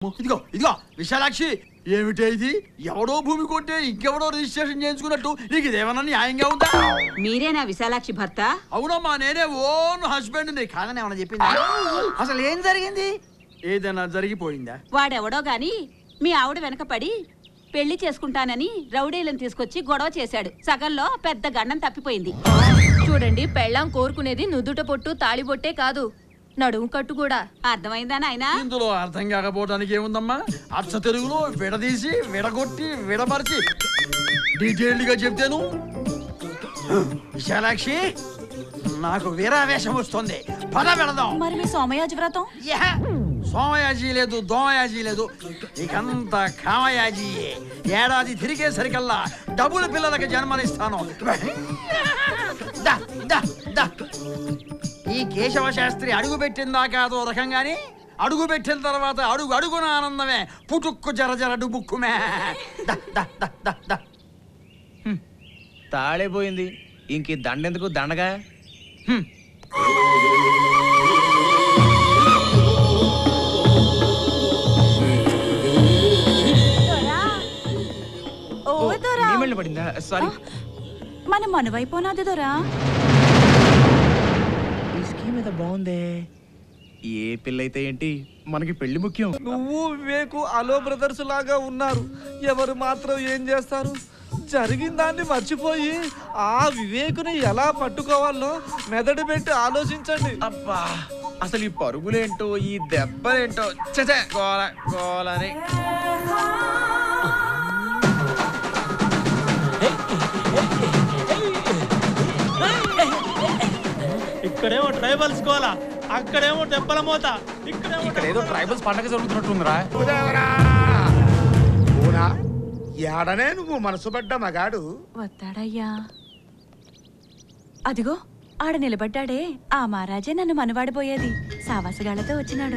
ఇదిగో ఇదిగో విశాలాక్షి ఏమిటే ఇది ఎవడో భూమి కొంటే ఇంకెవడో రిజిస్ట్రేషన్ చేయించుకున్నట్టు నీకు ఇదేమన్నా న్యాయంగా ఉందా మీరేనా విశాలాక్షి భర్త అవునమ్మా నేనే ఓన్ హస్బెండ్ ని కాదని ఏమన్నా చెప్పిందా అసలు ఏం జరిగింది ఏదైనా జరిగిపోయిందా వాడెవడో గాని మీ ఆవిడ వెనకపడి పెళ్లి చేసుకుంటానని రౌడీలను తీసుకొచ్చి గొడవ చేశాడు సగంలో పెద్ద గండం తప్పిపోయింది చూడండి పెళ్ళాం కోరుకునేది నుదుట పొట్టు తాళిబొట్టే కాదు నడుము కట్టు కూడా అర్థమైందా నాయనా ఇందులో అర్థం కాకపోవడానికి ఏముందమ్మా అచ్చ తెలుగులో విడదీసి విడగొట్టి విడమర్చి డీటెయిల్డ్ గా చెప్తాను విశాలాక్షి నాకు వీరావేశం వస్తుంది పద వెళదాం మరి మీ సోమయాజి వ్రతం యహ! సోమయాజీ లేదు దోమయాజీ లేదు ఇకంతా కామయాజీ ఏడాది తిరిగేసరికల్లా డబుల్ పిల్లలకి జన్మనిస్తాను దా, దా, దా. ఈ కేశవ శాస్త్రి అడుగు పెట్టిన దాకా అదో రకంగాని అడుగు పెట్టిన తర్వాత అడుగు అడుగున ఆనందమే పుటుక్కు జర జర డుబుక్కుమే దా, దా, దా, దా, దా. తాళైపోయింది ఇంక ఈ దండెందుకు దండగా హ్మ్. ఓ దొరా నీ మెళ్ళ పడిందా సారీ మన మనవైపోనాది దొరా ఈ స్కీమ్ ఏదో బాగుందే ఏ పిల్లయితే ఏంటి మనకి పెళ్లి ముఖ్యం నువ్వు వివేకు అలో బ్రదర్స్ లాగా ఉన్నారు ఎవరు మాత్రం ఏం చేస్తారు జరిగిన దాన్ని మర్చిపోయి ఆ వివేకుని ఎలా పట్టుకోవాలో మెదడు పెట్టి ఆలోచించండి అబ్బా అసలు ఈ పరుగులేంటో ఈ దెబ్బలేంటో చచే గోల గోలని ఇక్కడేమో ట్రైబల్స్ కోలా అక్కడేమో టెంపల మోత ఇక్కడేమో ఇక్కడ ఏదో ట్రైబల్స్ పండగ జరుగుతున్నట్టుందిరా పూనా ఏడనే నువ్వు మనసు పడ్డ మగాడు వస్తాడయ్యా అదిగో ఆడ నిలబడ్డాడే ఆ మహారాజే నన్ను మనవాడిపోయేది సావాసగాళ్లతో వచ్చినాడు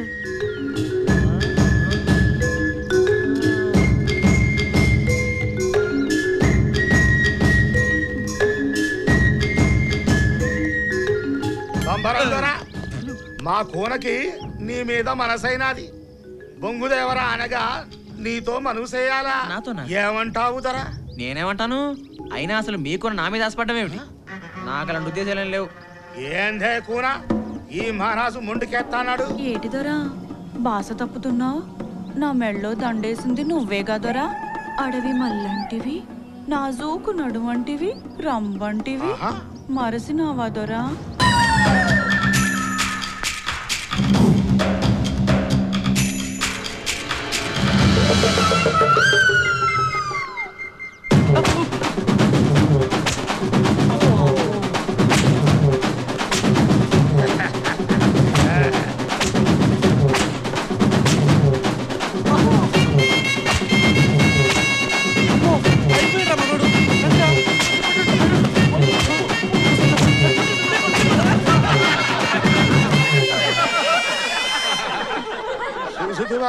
బంబరం దొర మా కూనకి నీ మీద మనసైనాది బొంగుదేవరా అనగా నీతో మనసేయాలా నాతోనా? ఏమంటావు దొర నేనేమంటాను అయినా అసలు మీకు నా మీద ఆశపడ్డం ఏమిటి నాకు అలాంటి ఉద్దేశాలు ఏం లేవు ఏందే కూన ఈ మహారాజు ముందుకెత్తాన్నాడు ఏటి దొరా బాస తప్పుతున్నావు నా మెళ్ళో దండేసింది నువ్వే కదరా అడవి మల్లంటివి నాజూకు నడువంటివి రంబంటివి ఆహా. మరసినావా దొరా అయిపోయిందా మనోడు రండ్రా. చూసుదివా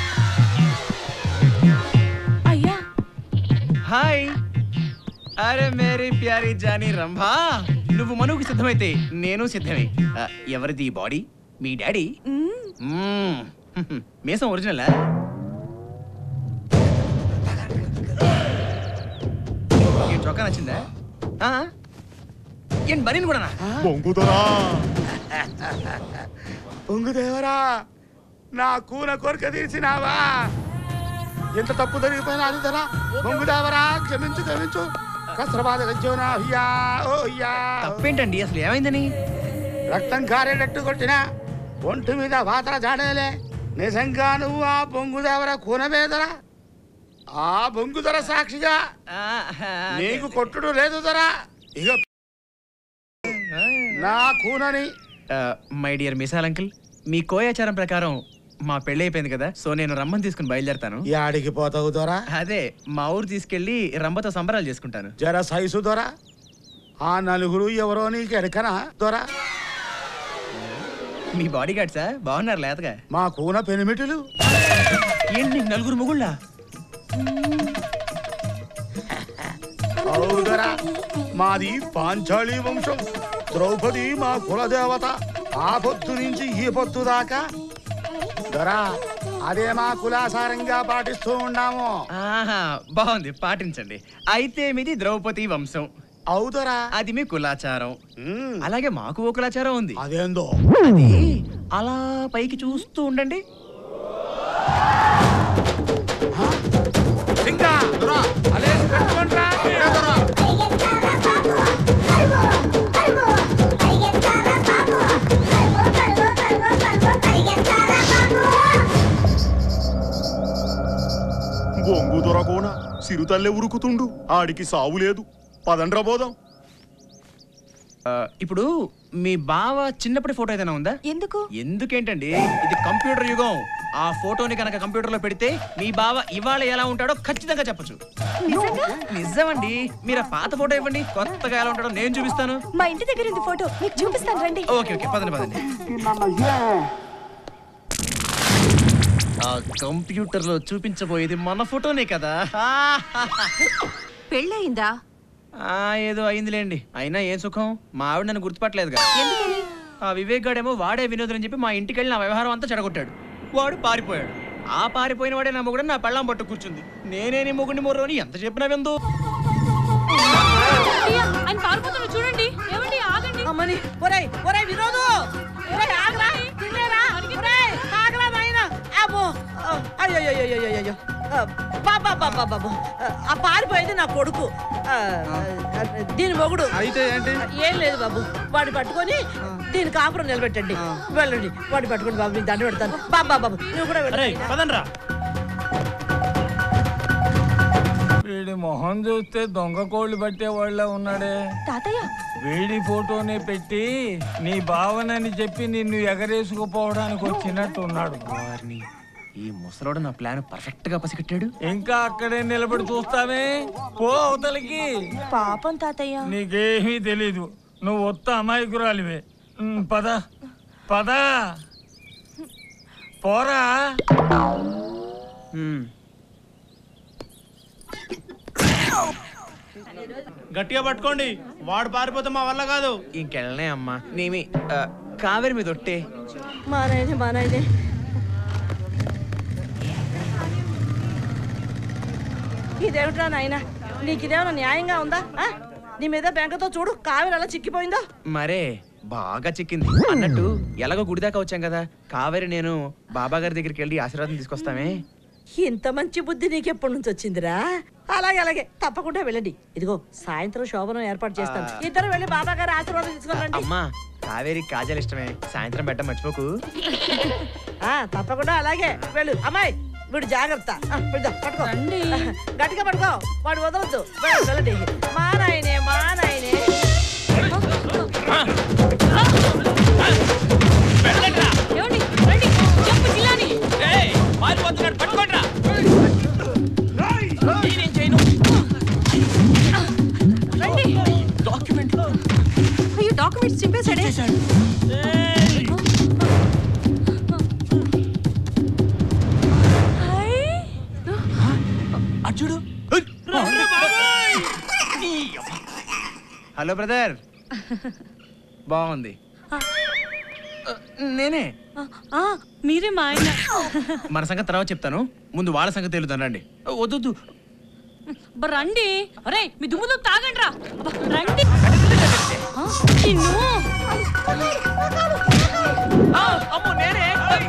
అయ్యా హాయ్ అరే మేరీ ప్యారీ జానీ రంభా నువ్వు మనువుకి సిద్ధమైతే నేను సిద్ధమే ఆ, ఎవరిది ఈ బాడీ మీ డాడీ మ్మ్. మ్మ్. మీసం ఒరిజినల్ ఈ చొక్కా నచ్చిందా ఆ? ఏంటి బనీన్ కూడానా బొంగుదరా బొంగుదేవరా నా కూన కోరిక తీర్చినావా ఎంత తప్పు జరిగిపోయినా అదిదరా బొంగుదేవరా క్షమించు క్షమించు కస్రబాద గజ్జోనా అయ్యా ఓ అయ్యా తప్పేంటండి అసలు ఏమైందని రక్తం కారేటట్టు కొట్టినా ఒంటి మీద వాతర జాడేలే నిజంగా నువ్వు ఆ బొంగుదేవర కూనవేదరా ఆ బొంగుదర సాక్షిగా ఆ, నీకు కొట్టుడు లేదు దొరా ఇక నా కూనని మై డియర్ మిసాల్ అంకుల్ మీ కోయాచారం ప్రకారం మా పెళ్ళి అయిపోయింది కదా సో నేను రమ్మని తీసుకుని బయలుదేరతాను యాడికి పోతావు దొరా అదే మా ఊరు తీసుకెళ్లి రంబతో సంబరాలు చేసుకుంటాను జర సైసు దొరా ఆ నలుగురు ఎవరో నీకు ఎరకనా దొరా మీ బాడీ గార్డ్సా బాగున్నారు లేతగా మా కూన పెనిమిటిలు ఏంటి నీకు నలుగురు ముగుళ్ళ అవును దొరా మాది పాంచాళీ వంశం ద్రౌపది మా కులదేవత ఆ పొద్దు నుంచి ఈ పొద్దు దాకా దొరా అదే మా కులాసారంగా పాటిస్తూ ఉన్నాము ఆహా బాగుంది పాటించండి అయితే మీది ద్రౌపది వంశం అవుదరా అది మీ కులాచారం ఉమ్, అలాగే మాకు ఓ కులాచారం ఉంది అదేందో అది అలా పైకి చూస్తూ ఉండండి సింగా అలేసి పెట్టుకోండ్రా. బొంగు దొరకోన సిరుతల్లే ఉరుకుతుండు ఆడికి సావు లేదు పదండ్రా పోదాం ఆ, ఇప్పుడు మీ బావ చిన్నప్పటి ఫోటో ఏదైనా ఉందా ఎందుకు ఎందుకేంటండి ఇది కంప్యూటర్ యుగం ఆ ఫోటోని కనుక కంప్యూటర్ లో పెడితే మీ బావ ఇవాళ ఎలా ఉంటాడో ఖచ్చితంగా చెప్పొచ్చు నిజమండి మీరు ఆ పాత ఫోటో ఇవ్వండి కొత్తగా ఎలా ఉంటాడో నేను చూపిస్తాను మా ఇంటి దగ్గర ఉంది ఫోటో మీకు చూపిస్తాను రండి ఓకే ఓకే పదండి పదండి ఆ కంప్యూటర్ లో చూపించబోయేది మన ఫోటోనే కదా పెళ్ళయిందా ఆ ఏదో అయిందిలేండి అయినా ఏం సుఖం మా ఆవిడ నన్ను గుర్తుపట్టలేదుగా ఎందుకని ఆ వివేక్ గాడేమో వాడే వినోదం అని చెప్పి మా ఇంటికి వెళ్ళి నా వ్యవహారం అంతా చెడగొట్టాడు వాడు పారిపోయాడు ఆ పారిపోయిన వాడే నా మొగుడు నా పెళ్ళం పట్టు కూర్చుంది నేనే నీ మొగుడిని మొర్రో అని ఎంత చెప్పినా విందు ఆయన పారిపోతున్నారు చూడండి ఏమండి ఆగండి అమ్మని ఒరేయ్ ఒరేయ్ వినోదు ఒరేయ్ ఆగరా తినేరా ఒరేయ్ ఆగరా నాయనా అమ్మో అయ్యో బాబా బాబా బాబు ఆ పారిపోయింది నా కొడుకు ఆ, ఆ, దీని మొగుడు అయితే ఏంటి ఏం లేదు బాబు వాడిని పట్టుకొని దీని కాపురం నిలబెట్టండి వెళ్ళండి వాడిని పట్టుకొని బాబు మీకు దండ పెడతాను బాబా బాబు నువ్వు కూడా అరే వెళ్ళండి పదండ్రా వీడి మొహం చూస్తే దొంగ కోళ్ళు పట్టే వాళ్ళ ఉన్నాడే తాతయ్య వీడి ఫోటోనే పెట్టి నీ భావనని చెప్పి నిన్ను ఎగరేసుకుపోవడానికి వచ్చినట్టు ఉన్నాడు వారిని ఈ ముసలోడు నా ప్లాన్ పర్ఫెక్ట్ గా పసిగట్టాడు ఇంకా అక్కడే నిలబడి చూస్తావే పో అవతలికి పాపం తాతయ్య నీకేమీ తెలీదు నువ్వు ఒత్త అమాయకురాలివే ఉమ్, పద పద పోరా హ్మ్. గట్టిగా పట్టుకోండి వాడు పారిపోతే మా వల్ల కాదు ఇంకెళ్ళనే అమ్మా నేమి ఆ, కావేరి మీద ఒట్టే మా నాయనే మా నాయనే ఇదేమిట్రా నాయన నీకు ఇదేమైనా న్యాయంగా ఉందా ఆ? నీ మీద బెంకతో చూడు కావిరి అలా చిక్కిపోయిందో మరే బాగా చిక్కింది అన్నట్టు ఎలాగో గుడి దాకా వచ్చాం కదా కావేరి నేను బాబా గారి దగ్గరికి వెళ్ళి ఆశీర్వాదం తీసుకొస్తామే ఇంత మంచి బుద్ధి నీకెప్పటి నుంచి వచ్చిందిరా అలాగే అలాగే తప్పకుండా వెళ్ళండి ఇదిగో సాయంత్రం శోభనం ఏర్పాటు చేస్తాను ఇద్దరు వెళ్ళి బాబా గారి ఆశీర్వాదం తీసుకురండి అమ్మా కావేరి కాజాలు ఇష్టమే సాయంత్రం పెట్ట మర్చిపోకు ఆ తప్పకుండా అలాగే వెళ్ళు అమ్మాయి వీడు జాగ్రత్త ఆ, వెళ్దాం, పట్టుకో గట్టిగా పట్టుకో వాడు వదలొద్దు వెళ్ళు, వెళ్ళండి మా నాయనే మా నాయనే ఏమండి రండి చెప్పు జిల్లాని రండి అయ్యో డాక్యుమెంట్స్ చింపేశాడే అచ్చుడు హలో బ్రదర్ బాగుంది నేనే ఆ, మీరే మా ఆయన మన సంగతి తర్వాత చెప్తాను ముందు వాళ్ళ సంగతి తెలుద్దాం రండి వద్దు అబ్బా, రండి అరే మీ దుమ్ము దుమ్ము తాగండి రా అబ్బా, రండి ఆ, నిన్ను అమ్మో నేనే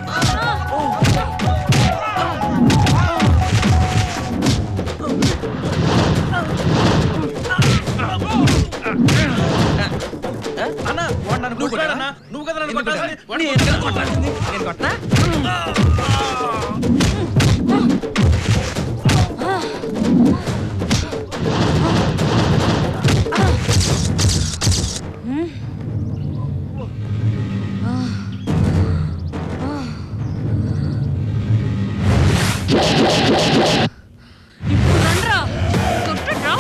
అన్న నువ్వు కొట్టాడన్నా నువ్వు కదా నన్ను ఎందుకు కొట్టాల్సింది? కొట్టాలి? నేను కదా కొట్టాల్సింది? నేను కొట్టనా ఇప్పుడు రండ్రా కొట్టండ్రా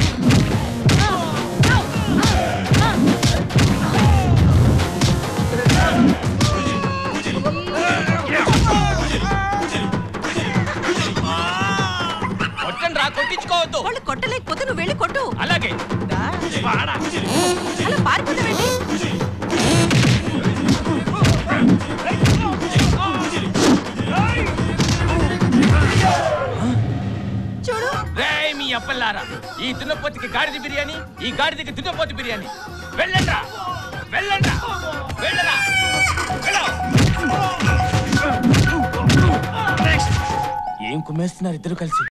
కొట్టండి రా కొట్టించుకోవద్దు వాళ్ళు కొట్టలేకపోతే నువ్వు వెళ్ళి కొట్టు అలాగే అలా పారిపోతావేంటి అప్పల్లారా ఈ దున్నపోతుకి గాడిద బిర్యానీ ఈ గాడిదకి దున్నపోతు బిర్యానీ వెళ్ళండ్రా వెళ్ళండ్రా వెళ్ళరా వెళ్ళ ఏం కుమ్మేస్తున్నారు ఇద్దరు కలిసి